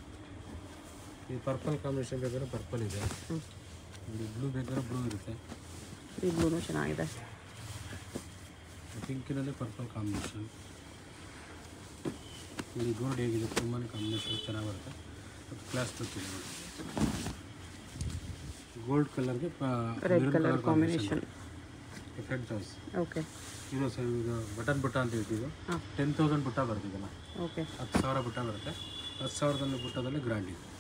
ಈ ಪರ್ಪಲ್ ಕಾಂಬಿನೇಷನ್ ಬೇಕಾದ್ರೆ ಪರ್ಪಲ್ ಇದೆ ಹ್ಞೂ ಬ್ಲೂ ಬೇಕಾದ್ರೆ ಬ್ಲೂ ಇರುತ್ತೆ ಈ ಬ್ಲೂನು ಚೆನ್ನಾಗಿದೆ ಪಿಂಕಿನಲ್ಲಿ ಪರ್ಪಲ್ ಕಾಂಬಿನೇಷನ್ ಇಲ್ಲಿ ಗೋಲ್ಡ್ ಹೇಗಿದೆ ತುಂಬಾ ಕಾಂಬಿನೇಷನ್ ಚೆನ್ನಾಗಿ ಬರುತ್ತೆ ಮತ್ತು ಕ್ಲಾಸ್ ಬರ್ತಿದೆ ನೋಡಿ ಗೋಲ್ಡ್ ಕಲರ್ಗೆ red colour combination different choice okay ಇದು ಸರ್ ಇದು ಬಟನ್ ಬುಟ್ಟ ಅಂತ ಹೇಳ್ತೀವಿ ಹಾಂ. ಟೆನ್ ತೌಸಂಡ್ ಬುಟ್ಟ ಬರ್ತಿದೆಲ್ಲ ಓಕೆ ಹತ್ತು ಸಾವಿರ ಬುಟ್ಟ ಬರುತ್ತೆ ಹತ್ತು ಸಾವಿರದಲ್ಲಿ ಬುಟ್ಟದಲ್ಲಿ ಗ್ರ್ಯಾಂಡ್ ಇದೆ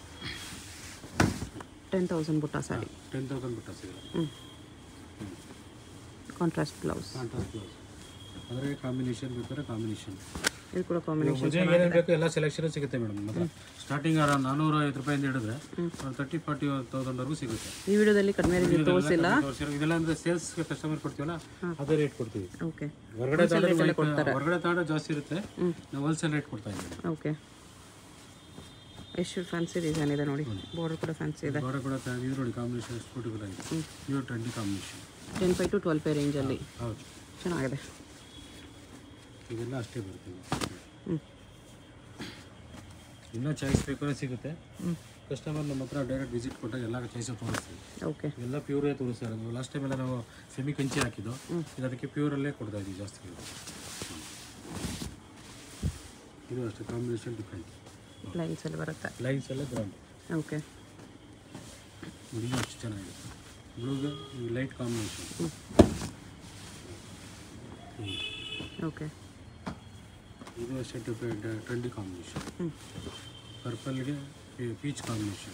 ಟೆನ್ ತೌಸಂಡ್ ಬುಟ್ಟ ಸಾರಿ ಟೆನ್ ತೌಸಂಡ್ ಬುಟ್ಟ ಸಿಗುತ್ತೆ ಹ್ಞೂ ಕಾಂಟ್ರಾಸ್ಟ್ ಬ್ಲೌಸ್ ಕಾಂಟ್ರಾಸ್ಟ್ ಬ್ಲೌಸ್ ಅದರಲ್ಲಿ ಕಾಂಬಿನೇಷನ್ ಬೇಕಾದ್ರೆ ಕಾಂಬಿನೇಷನ್ ಇದು ಕೂಡ ಕಾಂಬಿನೇಷನ್ ಮದುವೆಗೆ ಏನೇನು ಬೇಕು ಎಲ್ಲ ಸೆಲೆಕ್ಷನ್ ಸಿಗುತ್ತೆ ಮೇಡಮ್ ಮಾತ್ರ ಸ್ಟಾರ್ಟಿಂಗ್ ನಾನೂರ ಐವತ್ತು ರೂಪಾಯಿಂದ ಹಿಡಿದ್ರೆ ಒಂದು ತರ್ಟಿ ಫಾರ್ಟಿ ತೌಸಂಡ್ವರೆಗೂ ಸಿಗುತ್ತೆ ಈ ವಿಡಿಯೋದಲ್ಲಿ ಕಡಿಮೆ ರೇಂಜ್ ತೋರಿಸಿಲ್ಲ ತೋರ್ಸಿರೋ- ಇದೆಲ್ಲ ಅಂದ್ರೆ ಸೇಲ್ಸ್ಗೆ ಕಸ್ಟಮರ್ ಕೊಡ್ತೀವಲ್ಲ ಅದೇ ರೇಟ್ ಕೊಡ್ತೀವಿ ಓಕೆ ಹೊರಗಡೆ ತಗೊಂಡ್ರೆ ಹೊರಗಡೆ ತಗೊಂಡ್ರೆ ಜಾಸ್ತಿ ಇರುತ್ತೆ ನಾವು ಹೋಲ್ಸೇಲ್ ರೇಟ್ ಕೊಡ್ತಾ ಇದ್ದೀವಿ ಓಕೆ ಎಷ್ಟು ಫ್ಯಾನ್ಸಿ ಡಿಸೈನ್ ಇದೆ ನೋಡಿ ಬಾರ್ಡರ್ ಕೂಡ ಫ್ಯಾನ್ಸಿ ಇದೆ ಹೊರಗಡೆ ಕೂಡ ತ- ಇದು ನೋಡಿ ಕಾಂಬಿನೇಷನ್ ಎಷ್ಟು ಬ್ಯೂಟಿಫುಲ್ ಆಗಿದೆ ಇದು trendy combination ten five to twelve five ರೇಂಜಲ್ಲಿ ಹೌದು ಚೆನ್ನಾಗಿದೆ ಇದೆಲ್ಲ ಅಷ್ಟೇ ಬರ್ತೀವಿ ಹ್ಞೂ ಇನ್ನೂ ಚಾಯ್ಸ್ ಬೇಕಾದ್ರೆ ಸಿಗುತ್ತೆ ಹ್ಞೂ ಕಸ್ಟಮರ್ ನಮ್ಮ ಹತ್ರ ಡೈರೆಕ್ಟ್ ವಿಸಿಟ್ ಕೊಟ್ಟಾಗ ಎಲ್ಲ ಚಾಯ್ಸ್ ತೋರಿಸ್ತೀವಿ ಓಕೆ ಎಲ್ಲ ಪ್ಯೂರೇ ತೋರಿಸ್ತಾರೆ ಅದು ಲಾಸ್ಟ್ ಟೈಮ್ ಎಲ್ಲ ನಾವು ಸೆಮಿ ಕಂಚಿ ಹಾಕಿದ್ದು ಇದು ಅದಕ್ಕೆ ಪ್ಯೂರಲ್ಲೇ ಕೊಡ್ತಾ ಇದ್ದೀವಿ ಜಾಸ್ತಿ ಇದು ಅಷ್ಟೇ ಕಾಂಬಿನೇಷನ್ ಡಿಫ್ರೆಂಟ್ ಲೈನ್ಸಲ್ಲಿ ಬರುತ್ತೆ ಲೈನ್ಸ್ ಎಲ್ಲ ಬ್ರೌನ್ ಓಕೆ ಇದು ಅಷ್ಟು ಚೆನ್ನಾಗಿದೆ ಬ್ಲೂಗೆ ಲೈಟ್ ಕಾಂಬಿನೇಷನ್ ಓಕೆ ಇದು ಅಷ್ಟೇ ಡಿಫ್ರೆಂಟ್ ಟ್ರೆಂಡಿ ಕಾಂಬಿನೇಷನ್ ಹ್ಞೂ ಪರ್ಪಲ್ಗೆ ಪೀಚ್ ಕಾಂಬಿನೇಷನ್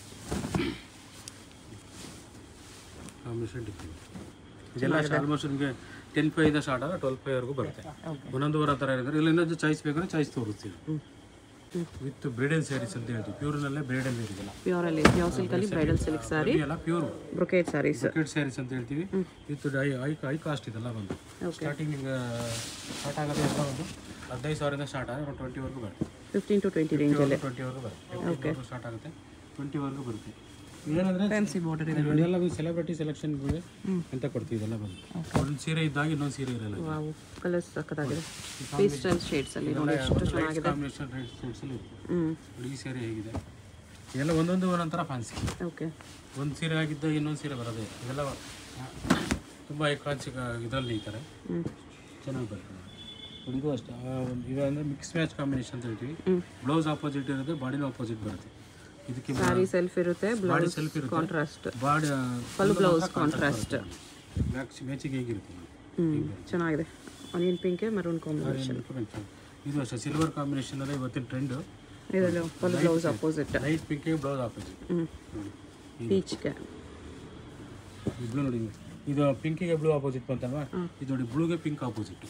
ಕಾಂಬಿನೇಷನ್ ಡಿಫ್ರೆಂಟ್ ಇದೆಲ್ಲ ಆಲ್ಮೋಸ್ಟ್ ನಿಮಗೆ ಟೆನ್ ಫೈವ್ ಇಂದ ಸ್ಟಾರ್ಟ್ ಆಗ ಟ್ವೆಲ್ ಫೈವ್ ವರೆಗೂ ಬರುತ್ತೆ ಒಂದೊಂದುವರೆ ಥರ ಇದ್ದಾರೆ ಇಲ್ಲ ಇನ್ನೊಂದು ಚಾಯ್ಸ್ ಬೇಕಾದ್ರೆ ಚಾಯ್ಸ್ ತೋರಿಸ್ತೀವಿ ಹ್ಞೂ ವಿತ್ ಬ್ರೈಡಲ್ ಸ್ಯಾರೀಸ್ ಅಂತ ಹೇಳ್ತೀವಿ ಪ್ಯೂರ್ನಲ್ಲೇ ಬ್ರೈಡಲ್ ಇದೆಲ್ಲ ಪ್ಯೂರಲ್ಲಿ ಪ್ಯೂರ್ ಸಿಲ್ಕಲ್ಲಿ ಬ್ರೈಡಲ್ ಸಿಲ್ಕ್ ಸಾರಿ ಎಲ್ಲ ಪ್ಯೂರ್ ಬ್ರೊಕೇಟ್ ಸಾರೀಸ್ ಬಕೆಟ್ ಸ್ಯಾರೀಸ್ ಅಂತ ಹೇಳ್ತೀವಿ ವಿತ್ ಐ ಐ ಐ ಕಾಸ್ಟ್ ಇದೆಲ್ಲ ಬಂದು ಸ್ಟಾರ್ಟಿಂಗ್ ನಿಮ್ಗೆ ಸ್ಟಾರ್ಟ್ ಆಗೋದು ಎಲ್ಲ ಒಂದು ಹದಿನೈದು ಸಾವಿರದಿಂದ ಸ್ಟಾರ್ಟ್ ಆದರೆ ಒಂದು ಟ್ವೆಂಟಿವರೆಗೂ ಬರುತ್ತೆ ಫಿಫ್ಟೀನ್ ಟು ಟ್ವೆಂಟಿ ರೇಂಜಲ್ಲಿ ಟ್ವೆಂಟಿವರೆಗೂ ಬರುತ್ತೆ ಸ್ಟಾರ್ಟ್ ಆಗುತ್ತೆ ಟ್ವೆಂಟಿವರೆಗೂ ಬರುತ್ತೆ ಏನಂದ್ರೆ ಫ್ಯಾನ್ಸಿ ಬಾರ್ಡರ್ ಇದೆ ಇದೆಲ್ಲ ಸೆಲೆಬ್ರಿಟಿ ಸೆಲೆಕ್ಷನ್ಗಳು ಅಂತ ಕೊಡ್ತೀವಿ ಇದೆಲ್ಲ ಬಂದು ಒಂದು ಸೀರೆ ಇದ್ದಾಗ ಇನ್ನೊಂದು ಸೀರೆ ಇರಲ್ಲ ವಾವು ಕಲರ್ಸ್ ಸಕ್ಕತ್ತಾಗಿದೆ ಪೀಸ್ಟಲ್ ಶೇಡ್ಸಲ್ಲಿ ನೋಡಿ ಎಷ್ಟು ಚೆನ್ನಾಗಿದೆ ಕಾಂಬಿನೇಷನ್ ರೇಟ್ ಸೈಡ್ಸಲ್ಲಿ ಇರುತ್ತೆ ಹ್ಞೂ ನೋಡಿ ಈ ಸೀರೆ ಹೇಗಿದೆ ಇದೆಲ್ಲ ಒಂದೊಂದು ಒಂದೊಂಥರ ಫ್ಯಾನ್ಸಿ ಓಕೆ ಒಂದು ಸೀರೆ ಆಗಿದ್ದ ಇನ್ನೊಂದು ಸೀರೆ ಬರೋದೇ ಇದೆಲ್ಲ ತುಂಬ ಐಕಾನ್ಸಿಕ್ ಇದರಲ್ಲಿ ನೇಯ್ತಾರೆ ಹ್ಞೂ ಚೆನ್ನಾಗಿ ಬರ್ತದೆ ಇದು ಅಷ್ಟೇ ಆ ಒಂದು ಇದು ಅಂದರೆ ಮಿಕ್ಸ್ ಮ್ಯಾಚ್ ಕಾಂಬಿನೇಷನ್ ಅಂತ ಹೇಳ್ತೀವಿ ಹ್ಮ್. ಬ್ಲೌಸ್ ಆಪೋಸಿಟ್ ಇರುತ್ತೆ ಬಾಡಿನ ಆಪೋಸಿಟ್ ಬರುತ್ತೆ ಇದಕ್ಕೆ ಸಾರಿ ಸೆಲ್ಫ್ ಇರುತ್ತೆ ಬಾಡಿ ಬ್ಲೌಸ್ ಸೆಲ್ಫ್ ಇರುತ್ತೆ contrast body pallu blouse contrast match ಮ್ಯಾಚಿಗೆ ಹೇಗಿರುತ್ತೆ ಹ್ಞೂ ಚೆನ್ನಾಗಿದೆ onion pink maroon combination different ಇದು ಅಷ್ಟೇ ಸಿಲ್ವರ್ ಕಾಂಬಿನೇಷನ್ ಅಲ್ಲ ಇವತ್ತಿನ ಟ್ರೆಂಡ್ ಇದರಲ್ಲಿ ಪಲ್ಲು ಬ್ಲೌಸ್ ಅಪೋಸಿಟ್ ಲೈಟ್ ಪಿಂಕಿಗೆ ಬ್ಲೌಸ್ ಆಪೋಸಿಟ್ ಹ್ಞೂ ನೋಡಿ ಪೀಚ್ಗೆ ಈ ಬ್ಲೂ ನೋಡಿ ಇದು ಪಿಂಕಿಗೆ ಬ್ಲೂ ಆಪೋಸಿಟ್ ಬಂತಲ್ವಾ ಇದು ನೋಡಿ ಬ್ಲೂಗೆ ಪಿಂಕ್ ಆಪೋಸಿಟ್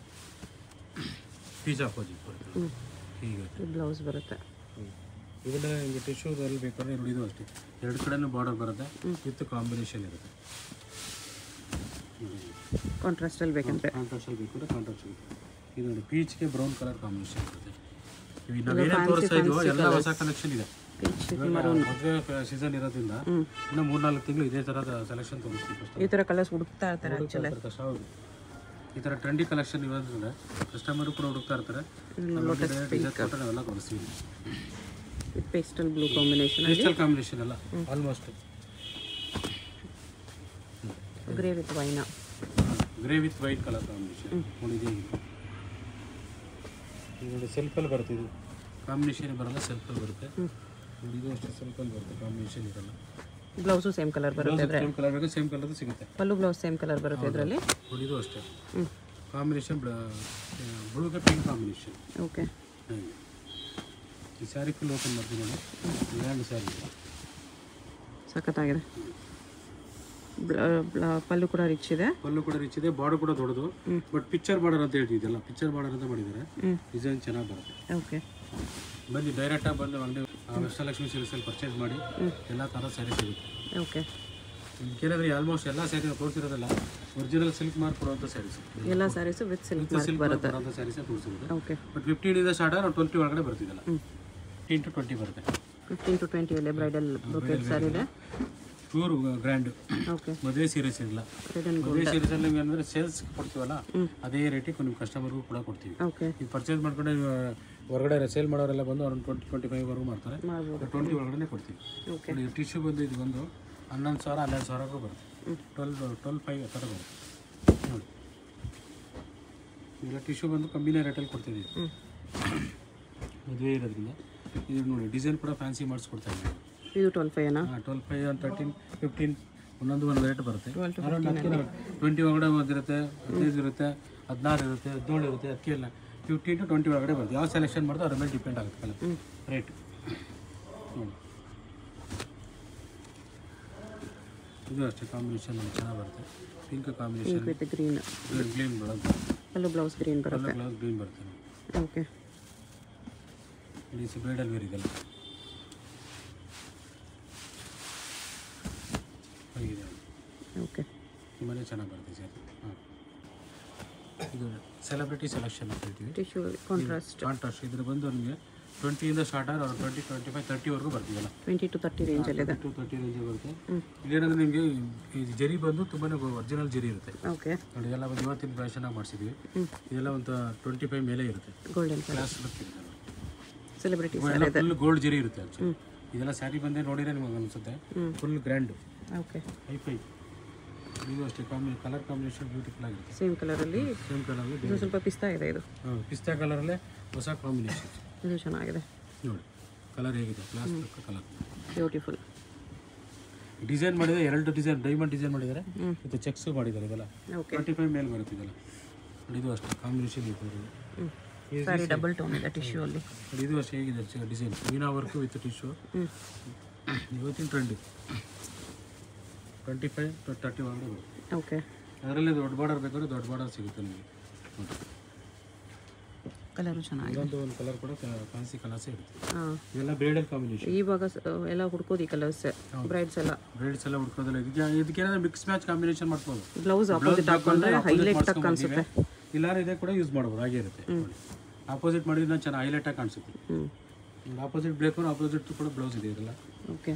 ಪೀಚ್ ಆಪೋಸಿಟ್ ಬರುತ್ತೆ ಹ್ಞೂ ಹೀಗೆ ಈ ಬ್ಲೌಸ್ ಬರುತ್ತೆ ಇದೆಲ್ಲ ನಿಮಗೆ ಟಿಶ್ಯೂದಲ್ಲಿ ಬೇಕಾದ್ರೆ ನೋಡಿ ಇದು ಅಷ್ಟೇ ಎರಡು ಕಡೆನೂ ಬಾರ್ಡರ್ ಬರುತ್ತೆ ವಿತ್ ಕಾಂಬಿನೇಷನ್ ಇರುತ್ತೆ ಕಾಂಟ್ರಾಸ್ಟಲ್ಲಿ ಬೇಕಂದ್ರೆ ಕಾಂಟ್ರಾಸ್ಟಲ್ಲಿ ಬೇಕು ಅಂದರೆ ಕಾಂಟ್ರಾಸ್ಟ್ ಬೇಕು ಇದು ನೋಡಿ ಪೀಚ್ಗೆ ಬ್ರೌನ್ ಕಲರ್ ಕಾಂಬಿನೇಷನ್ ಇರುತ್ತೆ ಇವು ನಾವೇನೇ ತೋರಿಸ್ತಾ ಇದೀವೋ ಎಲ್ಲ ಹೊಸ ಕಲೆಕ್ಷನ್ ಇದೆ ಪೀಚ್ ಮದುವೆ ಸೀಸನ್ ಇರೋದ್ರಿಂದ ಇನ್ನು ಮೂರ್ನಾಲ್ಕು ತಿಂಗಳು ಇದೇ ಥರದ ಸೆಲೆಕ್ಷನ್ ತೋರಿಸ್ತೀವಿ ಫಸ್ಟ್ ಈ ಥರ ಕಲರ್ಸ್ ಹುಡುಕ್ತಾ ಇರ್ತಾರೆ ಆ್ಯಕ್ಚುಲಿ ಕಷ್ಟ ಹೌದು ಈ ಥರ ಟ್ರೆಂಡಿ ಕಲೆಕ್ಷನ್ ಇರೋದ್ರಿಂದ ಕಸ್ಟಮರು ಕೂಡ ಹುಡುಕ್ತಾ ಇರ್ತಾರೆ ಡಿಸೈನ್ ಕೊಟ್ಟು ನಾವೆಲ್ಲ ತೋರಿಸ್ತೀವಿ with pastel blue combination crystal combination ಎಲ್ಲ ಆಲ್ಮೋಸ್ಟ್ ಗ್ರೇ ವಿತ್ ವೈನ grey with white colour combination ನೋಡಿ ಇದೆ ಇದು. ಇದು ನೋಡಿ ಸೆಲ್ಫಲ್ಲಿ ಬರುತ್ತೆ ಇದು ಕಾಂಬಿನೇಷನ್ ಬರಲ್ಲ ಸೆಲ್ಫಲ್ಲಿ ಬರುತ್ತೆ ನೋಡಿ ಇದು ಅಷ್ಟೇ ಸೆಲ್ಫಲ್ಲಿ ಬರುತ್ತೆ ಕಾಂಬಿನೇಷನ್ ಇರಲ್ಲ ಬ್ಲೌಸು ಸೇಮ್ ಕಲರ್ ಬರುತ್ತೆ ಸೇಮ್ ಕಲರ್ ಬೇಕು ಸೇಮ್ ಕಲರ್ ಸಿಗುತ್ತೆ ಪಲ್ಲು ಬ್ಲೌಸ್ ಸೇಮ್ ಕಲರ್ ಬರುತ್ತೆ ಇದರಲ್ಲಿ ನೋಡಿ ಇದು ಅಷ್ಟೇ ಹ್ಞೂ ಕಾಂಬಿನೇಷನ್ ಬ್ಲೂಗೆ ಪಿಂಕ್ ಕಾಂಬಿನೇಷನ್ ಓಕೆ ಈ ಸ್ಯಾರಿ ಫುಲ್ ಓಪನ್ ಮಾಡ್ತೀನಿ ನಾನು ಗ್ರ್ಯಾಂಡ್ ಸ್ಯಾರಿ ಸಖತ್ತಾಗಿದೆ ಬ್ಲ- ಬ್ಲ- ಪಲ್ಲು ಕೂಡ ರಿಚ್ ಇದೆ ಪಲ್ಲು ಕೂಡ ರಿಚ್ ಇದೆ ಬಾರ್ಡರ್ ಕೂಡ ದೊಡ್ಡದು ಬಟ್ ಪಿಕ್ಚರ್ ಬಾರ್ಡರ್ ಅಂತ ಹೇಳ್ತಿದ್ದಲ್ಲ ಪಿಕ್ಚರ್ ಬಾರ್ಡರ್ ಅಂತ ಮಾಡಿದ್ದಾರೆ ಹ್ಞೂ ಡಿಸೈನ್ ಚೆನ್ನಾಗಿ ಬರುತ್ತೆ ಓಕೆ ಬನ್ನಿ ಡೈರೆಕ್ಟಾಗಿ ಬಂದು ಅಂಗಡಿ ವೆಷ್ಟಲಕ್ಷ್ಮಿ ಸಿಲ್ಕ್ಸಲ್ಲಿ ಪರ್ಚೇಸ್ ಮಾಡಿ ಎಲ್ಲ ಥರ ಸ್ಯಾರಿ ಸಿಗುತ್ತೆ ಓಕೆ ಏನಂದ್ರೆ ಆಲ್ಮೋಸ್ಟ್ ಎಲ್ಲ ಸ್ಯಾರಿ ತೋರಿಸಿರೋದಲ್ಲ ಒರಿಜಿನಲ್ ಸಿಲ್ಕ್ ಮಾರ್ಕ್ ಕೊಡುವಂಥ ಸ್ಯಾರೀಸ್ ಎಲ್ಲ saris with silk mark silk ಬರುತ್ತೆ ಬರುವಂಥ ಸ್ಯಾರೀಸೇ ತೋರಿಸಿರೋದು ಓಕೆ ಬಟ್ ಫಿಫ್ಟೀನಿಂದ ಸ್ಟಾರ್ಟ್ ನಾವು ಟ್ವೆಂಟಿ ಒಳಗಡೆ ಬರ್ತಿದ್ದಲ್ಲ ಹ್ಞೂ ಫಿಫ್ಟೀನ್ ಟು ಟ್ವೆಂಟಿ ಬರುತ್ತೆ ಫಿಫ್ಟೀನ್ ಟು ಟ್ವೆಂಟಿಯಲ್ಲಿ ಬ್ರೈಡಲ್ ಬ್ರೊಕೆಟ್ ಸ್ಯಾರಿ ಇದೆ ಪ್ಯೂರ್ ಗ್ರ್ಯಾಂಡ್ ಓಕೆ ಮದುವೆ ಸೀರೀಸ್ ಇಲ್ಲ ರೆಡ್ ಆ್ಯಂಡ್ ಮದುವೆ ಸೀರೀಸಲ್ಲಿ ನಿಮ್ಗೆ ಅಂದರೆ ಸೇಲ್ಸ್ ಕೊಡ್ತೀವಲ್ಲ ಅದೇ ರೇಟಿಗೆ ನಿಮ್ಮ ಕಸ್ಟಮರ್ಗೂ ಕೂಡ ಕೊಡ್ತೀವಿ ಓಕೆ ಈಗ ಪರ್ಚೇಸ್ ಮಾಡ್ಕೊಂಡು ನೀವು ಹೊರಗಡೆ ಸೇಲ್ ಮಾಡೋರೆಲ್ಲ ಬಂದು ಅವ್ರನ್ನ ಟ್ವೆಂಟಿ ಟ್ವೆಂಟಿ ಫೈವ್ವರೆಗೂ ಮಾಡ್ತಾರೆ ಮಾಡ್ಬೋದು ಟ್ವೆಂಟಿ ಒಳಗಡೆ ಕೊಡ್ತೀವಿ ಓಕೆ ನೋಡಿ ಟಿಶ್ಯೂ ಬಂದು ಇದು ಬಂದು ಹನ್ನೊಂದು ಸಾವಿರ ಹನ್ನೆರಡು ಸಾವಿರಕ್ಕೂ ಬರುತ್ತೆ ಟ್ವೆಲ್ ಟ್ವೆಲ್ ಫೈವ್ ಆ ಥರ ಬರುತ್ತೆ ನೋಡಿ ಇದೆಲ್ಲ ಟಿಶ್ಯೂ ಬಂದು ಕಮ್ಮಿನೇ ರೇಟಲ್ಲಿ ಕೊಡ್ತಿದ್ದೀವಿ ಹ್ಞೂ ಮದುವೆ ಇರೋದ್ರಿಂದ ಇದು ನೋಡಿ ಡಿಸೈನ್ ಕೂಡ ಫ್ಯಾನ್ಸಿ ಮಾಡಿಸ್ಕೊಡ್ತಾ ಇದ್ದೀವಿ ಇದು ಟ್ವೆಲ್ ಫೈವ್ನಾ ಹಾಂ ಟ್ವೆಲ್ ಫೈವ್ ಒಂದು ತರ್ಟೀನ್ ಫಿಫ್ಟೀನ್ ಒಂದೊಂದು ಒಂದು ರೇಟ್ ಬರುತ್ತೆ 12 to ಅರೌಂಡ್ ಅದಕ್ಕೆ ಟ್ವೆಂಟಿ ಒಳಗಡೆ ಒಂದಿರುತ್ತೆ ಹದಿನೈದು ಇರುತ್ತೆ ಹದಿನಾರು ಇರುತ್ತೆ ಹದಿನೇಳು ಇರುತ್ತೆ ಅದಕ್ಕೆ ಎಲ್ಲ ಫಿಫ್ಟೀನ್ ಟು ಟ್ವೆಂಟಿ ಒಳಗಡೆ ಬರುತ್ತೆ ಯಾವ ಸೆಲೆಕ್ಷನ್ ಮಾಡಿದ್ರೆ ಅದ್ರ ಮೇಲೆ ಡಿಪೆಂಡ್ ಆಗುತ್ತೆ ಕಲರ್ ಹ್ಞೂ ರೇಟ್ ನೋಡಿ ಇದು ಅಷ್ಟೇ ಕಾಂಬಿನೇಷನ್ ಚೆನ್ನಾಗಿ ಬರುತ್ತೆ pink combination pink with green green ಬರುತ್ತೆ ಅಲ್ಲೂ ಬ್ಲೌಸ್ ಗ್ರೀನ್ ಬರುತ್ತೆ ಕಲರ್ ಗ್ಲೌಸ್ ಗ್ರೀನ್ ಬರುತ್ತೆ ಓಕೆ ಇಡೀ ಬ್ರೈಡಲ್ ವೇರ್ ಇದೆಲ್ಲ ಹೇಗಿದೆ ಓಕೆ ತುಂಬಾ ಚೆನ್ನಾಗಿ ಬರುತ್ತೆ ಸರ್ ಹಾಂ ಇದು ಸೆಲೆಬ್ರಿಟಿ ಸೆಲೆಕ್ಷನ್ ಅಂತ ಹೇಳ್ತೀವಿ ಟಿಶ್ಯೂ ಕಾಂಟ್ರಾಸ್ಟ್ ಕಾಂಟ್ರಾಸ್ಟ್ ಇದ್ರ ಬಂದು ನಿಮಗೆ ಟ್ವೆಂಟಿಯಿಂದ ಸ್ಟಾರ್ಟ್ ಆದ್ರೆ ಅವ್ರು ಟ್ವೆಂಟಿ ಟ್ವೆಂಟಿ ಫೈವ್ ತರ್ಟಿವರೆಗೂ ಬರ್ತೀವಲ್ಲ ಟ್ವೆಂಟಿ ಟು ತರ್ಟಿ ರೇಂಜಲ್ಲಿದೆ ಟು ತರ್ಟಿ ರೇಂಜ್ ಬರುತ್ತೆ ಹ್ಞೂ ಇಲ್ಲೇನಂದ್ರೆ ನಿಮಗೆ ಈ ಜರಿ ಬಂದು ತುಂಬಾ ಒರಿಜಿನಲ್ ಜರಿ ಇರುತ್ತೆ ಓಕೆ ನೋಡಿ ಎಲ್ಲ ಒಂದು ಇವತ್ತಿನ ಫ್ಯಾಷನಾಗಿ ಮಾಡಿಸಿದ್ವಿ ಹ್ಞೂ ಇದೆಲ್ಲ ಒಂದು ಟ್ವೆಂಟಿ ಫೈವ್ ಮೇಲೆ ಇರುತ್ತೆ ಗೋಲ್ಡನ್ ಕಲರ್ ಕ್ಲಾಸ್ ಲುಕ್ ಇದೆ ಸೆಲೆಬ್ರಿಟಿ ಎಲ್ಲ ಫುಲ್ ಗೋಲ್ಡ್ ಜರಿ ಇರುತ್ತೆ ಆ್ಯಕ್ಚುಲಿ ಇದೆಲ್ಲ ಸ್ಯಾರಿ ಬಂದೇ ನೋಡಿದ್ರೆ ನಿಮಗೆ ಅನಿಸುತ್ತೆ ಹ್ಞೂ full grand okay hi fi ಇದು ಅಷ್ಟೇ ಕಾಂಬಿ ಕಲರ್ ಕಾಂಬಿನೇಷನ್ ಬ್ಯೂಟಿಫುಲ್ ಆಗಿರುತ್ತೆ ಸೇಮ್ ಕಲರಲ್ಲಿ ಸೇಮ್ ಕಲರ್ ಇದು ಸ್ವಲ್ಪ ಪಿಸ್ತಾ ಇದೆ ಇದು ಪಿಸ್ತಾ ಕಲರಲ್ಲೇ ಹೊಸ ಕಾಂಬಿನೇಷನ್ ಇದು ಚೆನ್ನಾಗಿದೆ ನೋಡಿ ಕಲರ್ ಹೇಗಿದೆ ಕ್ಲಾಸ್ ಕಲರ್ ಬ್ಯೂಟಿಫುಲ್ ಡಿಸೈನ್ ಮಾಡಿದರೆ ಎರಡು ಡಿಸೈನ್ ಡೈಮಂಡ್ ಡಿಸೈನ್ ಮಾಡಿದ್ದಾರೆ ಹ್ಞೂ ಮತ್ತು ಚೆಕ್ಸ್ ಮಾಡಿದ್ದಾರೆ ಇದೆಲ್ಲ ಓಕೆ ಟ್ವೆಂಟಿ ಫೈವ್ ಮೇಲೆ ಬರುತ್ತೆ ಇದೆಲ್ಲ ನೋಡಿ ಇದು ಅಷ್ಟೇ ಕಾಂಬಿನೇಷನ್ ಇದೆ ಹ್ಞೂ ಸಾರಿ ಡಬಲ್ ಟೋನ್ ಇದೆ ಟಿಶ್ಯೂ ಅಲ್ಲಿ ನೋಡಿ ಇದು ಅಷ್ಟೇ ಹೇಗಿದೆ ಡಿಸೈನ್ ಮೀನಾ ವರ್ಕು ವಿತ್ ಟಿಶ್ಯೂ ಹ್ಞೂ ಇವತ್ತಿನ ಟ್ರೆಂಡ್ ಟ್ವೆಂಟಿ ಫೈವ್ ತರ್ಟಿ ಒಳಗಡೆ ಬರುತ್ತೆ ಓಕೆ ಅದರಲ್ಲಿ ದೊಡ್ಡ ಬಾರ್ಡರ್ ಬೇಕಾದ್ರೆ ದೊಡ್ಡ ಬಾರ್ಡರ್ ಸಿಗುತ್ತೆ ನಿಮಗೆ ನೋಡಿ ಕಲರು ಚೆನ್ನಾಗಿದೆ ಇದೊಂದು ಒಂದು ಕಲರ್ ಕೂಡ ಫ್ಯಾನ್ಸಿ ಕಲರ್ಸೇ ಇರುತ್ತೆ ಹಾಂ ಇದೆಲ್ಲ ಬ್ರೈಡಲ್ ಕಾಂಬಿನೇಷನ್ ಇವಾಗ ಸ- ಎಲ್ಲ ಹುಡ್ಕೋದು ಈ ಕಲರ್ಸ್ ಬ್ರೈಡ್ಸ್ ಎಲ್ಲ ಬ್ರೈಡ್ಸ್ ಎಲ್ಲ ಹುಡ್ಕೋದಿಲ್ಲ ಇದಕ್ಕೆ ಇದಕ್ಕೇನಾದ್ರೆ ಮಿಕ್ಸ್ ಮ್ಯಾಚ್ ಕಾಂಬಿನೇಷನ್ ಮಾಡ್ಬೋದು ಬ್ಲೌಸ್ ಆಪೋಸಿಟ್ ಹಾಕೊಂಡ್ರೆ ಹೈಲೈಟ್ ಆಗಿ ಕಾಣಿಸುತ್ತೆ ಇಲ್ಲಾರ ಇದೆ ಕೂಡ ಯೂಸ್ ಮಾಡ್ಬೋದು ಹಾಗೆ ಇರುತ್ತೆ ಆಪೋಸಿಟ್ ಮಾಡಿದ್ರೆ ಚೆನ್ನಾಗಿ ಹೈಲೈಟ್ ಆಗಿ ಕಾಣಿಸುತ್ತೆ ಹ್ಞೂ ಆಪೋಸಿಟ್ ಬೇಕು ಆಪೋಸಿಟ್ ಕೂಡ ಬ್ಲೌಸ್ ಇದೆ ಇದೆಲ್ಲ ಓಕೆ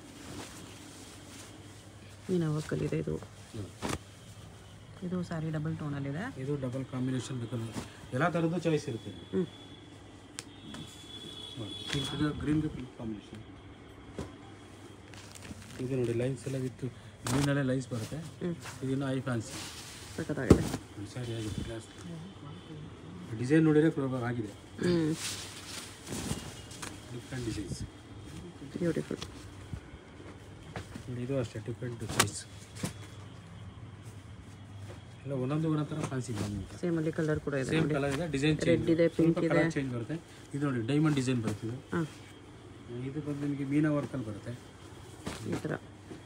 ಮೀನಾ ವರ್ಕಲ್ಲಿದೆ ಇದು ಇದು ಸಾರಿ ಡಬಲ್ ಟೋನಲ್ಲಿದೆ ಇದು ಡಬಲ್ ಕಾಂಬಿನೇಷನ್ ಬೇಕಲ್ಲ ಎಲ್ಲ ಥರದ್ದು ಚಾಯ್ಸ್ ಇರುತ್ತೆ ಹ್ಞೂ ಪಿಂಕ್ಗೆ ಗ್ರೀನ್ಗೆ ಪಿಂಕ್ ಕಾಂಬಿನೇಷನ್ ಇದು ನೋಡಿ ಲೈನ್ಸ್ ಎಲ್ಲ ವಿತ್ ಗ್ರೀನಲ್ಲೇ ಲೈನ್ಸ್ ಬರುತ್ತೆ ಹ್ಞೂ ಇದನ್ನು ಐ ಫ್ಯಾನ್ಸಿ ಸಖತ್ತಾಗಿದೆ ಸರಿ ಆಗಿದೆ ಕ್ಲಾಸ್ ಡಿಸೈನ್ ನೋಡಿದ್ರೆ ಕೂಡ ಆಗಿದೆ ಹ್ಞೂ ಡಿಫ್ರೆಂಟ್ ಡಿಸೈನ್ಸ್ ಬ್ಯೂಟಿಫುಲ್ ನೋಡಿ ಇದು ಅಷ್ಟೇ ಡಿಫ್ರೆಂಟ್ ಸೈಜ್ ಎಲ್ಲ ಒಂದೊಂದು ಒಂದೊಂದು ಥರ ಫ್ಯಾನ್ಸಿ ಬಂದಿದೆ ಸೇಮ್ ಅಲ್ಲಿ ಕಲರ್ ಕೂಡ ಇದೆ ಸೇಮ್ ಕಲರ್ ಇದೆ ಡಿಸೈನ್ ರೆಡ್ ಚೇಂಜ್ ಇದೆ ಪಿಂಕ್ ಸ್ವಲ್ಪ ಕಲರ್ ಚೇಂಜ್ ಬರುತ್ತೆ ಇದು ನೋಡಿ ಡೈಮಂಡ್ ಡಿಸೈನ್ ಬರುತ್ತೆ ಇದು ಹಾಂ ಇದು ಬಂದು ನಿಮಗೆ ಮೀನಾ ವರ್ಕಲ್ಲಿ ಬರುತ್ತೆ ಈ ಥರ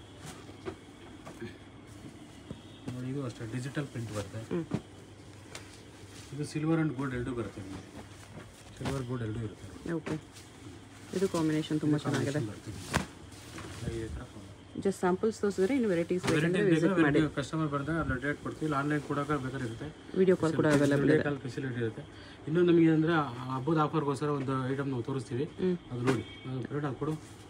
ನೋಡಿ ಇದು ಅಷ್ಟೇ ಡಿಜಿಟಲ್ ಪ್ರಿಂಟ್ ಬರುತ್ತೆ ಹ್ಞೂ ಇದು ಸಿಲ್ವರ್ ಆ್ಯಂಡ್ ಗೋಲ್ಡ್ ಎರಡೂ ಬರುತ್ತೆ ನಿಮಗೆ ಸಿಲ್ವರ್ ಗೋಲ್ಡ್ ಎರಡೂ ಇರುತ್ತೆ ಓಕೆ ಇದು ಕಾಂಬಿನೇಷನ್ ತುಂಬ ಚೆನ್ನಾಗಿದೆ ಬರುತ್ತೆ ಈ ಥರ ಜಸ್ಟ್ ಸ್ಯಾಂಪಲ್ಸ್ ತೋರಿಸಿದ್ರೆ ಇನ್ನು ವೆರೈಟೀಸ್ ಬೇಕಂದ್ರೆ ವೆರೈಟಿ ವಿಸಿಟ್ ಮಾಡಿ ಕಸ್ಟಮರ್ ಬಂದಾಗ ಅದ್ರ ಡೇಟ್ ಕೊಡ್ತೀವಿ ಇಲ್ಲ ಆನ್ಲೈನ್ ಕೂಡ ಬೇಕಾದ್ರೆ ಇರುತ್ತೆ ವಿಡಿಯೋ ಕಾಲ್ ಕೂಡ ಅವೈಲೇಬಲ್ ಇದೆ ಲೇಟಲ್ಲಿ ಫೆಸಿಲಿಟಿ ಇರುತ್ತೆ ಇನ್ನೊಂದು ನಮಗೆ ಅಂದರೆ ಹಬ್ಬದ ಆಫರ್ಗೋಸ್ಕರ ಒಂದು ಐಟಮ್ ನಾವು ತೋರಿಸ್ತೀವಿ ಹ್ಮ್. ಅದು ನೋಡಿ ಅದು ಪ್ರಿಂಟ್ ಅದು ಕೊಡು